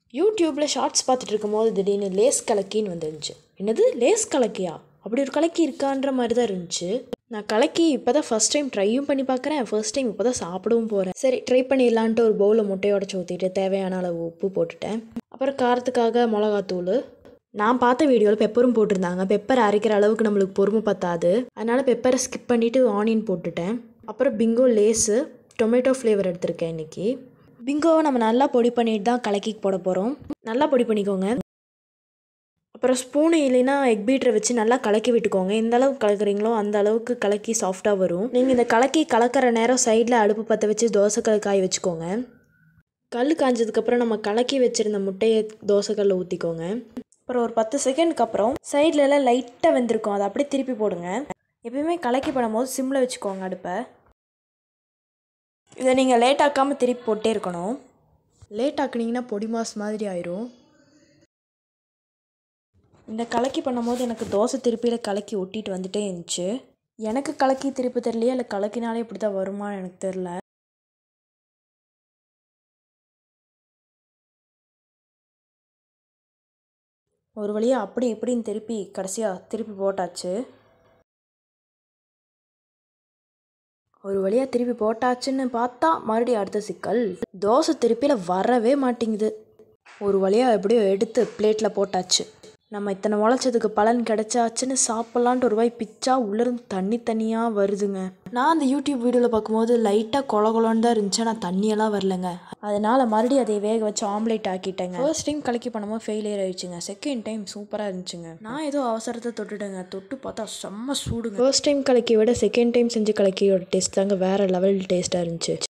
யூடியூப்பில் ஷார்ட்ஸ் பார்த்துட்டு இருக்கும்போது திடீர்னு லேஸ் கலக்கின்னு வந்துருந்துச்சு என்னது லேஸ் கலக்கியா அப்படி ஒரு கலக்கி இருக்கான்ற மாதிரி தான் இருந்துச்சு நான் கலக்கி இப்போ தான் ஃபஸ்ட் டைம் ட்ரையும் பண்ணி பார்க்குறேன் ஃபர்ஸ்ட் டைம் இப்போ தான் சாப்பிடவும் போகிறேன் சரி ட்ரை பண்ணிடலான்ட்டு ஒரு பவுலில் முட்டையை உடச்சி ஊற்றிட்டு தேவையான அளவு உப்பு போட்டுட்டேன் அப்புறம் காரத்துக்காக மிளகாத்தூள் நான் பார்த்த வீடியோவில் பெப்பரும் போட்டிருந்தாங்க பெப்பர் அரைக்கிற அளவுக்கு நம்மளுக்கு பொறுமை பத்தாது அதனால் பெப்பரை ஸ்கிப் பண்ணிவிட்டு ஆனியன் போட்டுட்டேன் அப்புறம் பிங்கோ லேஸு டொமேட்டோ ஃப்ளேவர் எடுத்திருக்கேன் இன்றைக்கி பிங்கோவை நம்ம நல்லா பொடி பண்ணிட்டு தான் கலக்கி போட போகிறோம் நல்லா பொடி பண்ணிக்கோங்க அப்புறம் ஸ்பூனு இல்லைன்னா எக் பீட்டரை வச்சு நல்லா கலக்கி விட்டுக்கோங்க எந்த அளவுக்கு கலக்குறீங்களோ அந்த அளவுக்கு கலக்கி சாஃப்டாக வரும் நீங்கள் இந்த கலக்கி கலக்கிற நேரம் சைடில் அடுப்பு பற்ற வச்சு தோசைக்கல் காய வச்சுக்கோங்க கல் காஞ்சதுக்கப்புறம் நம்ம கலக்கி வச்சுருந்த முட்டையை தோசைக்கல்லில் ஊற்றிக்கோங்க அப்புறம் ஒரு பத்து செகண்டுக்கு அப்புறம் சைட்ல எல்லாம் லைட்டாக வெந்திருக்கும் அதை அப்படியே திருப்பி போடுங்க எப்பயுமே கலக்கி பண்ணும்போது சிம்மில் வச்சுக்கோங்க அடுப்பை இதை நீங்கள் லேட் ஆக்காமல் திருப்பி போட்டே இருக்கணும் லேட் ஆக்குனீங்கன்னா பொடி மாஸ் மாதிரி ஆயிரும் இந்த கலக்கி பண்ணும்போது எனக்கு தோசை திருப்பியில் கலக்கி ஒட்டிட்டு வந்துட்டே இருந்துச்சு எனக்கு கலக்கி திருப்பி தெரியலையா இல்லை கலக்கினாலே இப்படி தான் வருமான்னு எனக்கு தெரில ஒரு வழியாக அப்படி இப்படின்னு திருப்பி கடைசியாக திருப்பி போட்டாச்சு ஒரு வழியாக திருப்பி போட்டாச்சுன்னு பார்த்தா மறுபடியும் அடுத்த சிக்கல் தோசை திருப்பியில் வரவே மாட்டேங்குது ஒரு வழியாக எப்படியோ எடுத்து பிளேட்டில் போட்டாச்சு நம்ம இத்தனை உழைச்சதுக்கு பலன் கிடைச்சாச்சுன்னு சாப்பிட்லான்ட்டு ஒரு வாய் பிச்சா உள்ளிருந்து தண்ணி தண்ணியாக வருதுங்க நான் அந்த யூடியூப் வீடியோவில் பார்க்கும்போது லைட்டாக கொல கொலன்னு தான் இருந்துச்சு ஆனால் தண்ணியெல்லாம் வரலங்க அதனால் மறுபடியும் அதை வேக வச்சு ஆம்லேட் ஆக்கிட்டேங்க ஃபர்ஸ்ட் டைம் கலக்கி பண்ணும்போது ஃபெயிலியர் ஆயிடுச்சுங்க செகண்ட் டைம் சூப்பராக இருந்துச்சுங்க நான் ஏதோ அவசரத்தை தொட்டுட்டேங்க தொட்டு பார்த்தா செம்ம சூடுங்க ஃபர்ஸ்ட் டைம் கலக்கி விட செகண்ட் டைம் செஞ்சு கலக்கியோட டேஸ்ட் தாங்க வேறு லெவல் டேஸ்ட்டாக இருந்துச்சு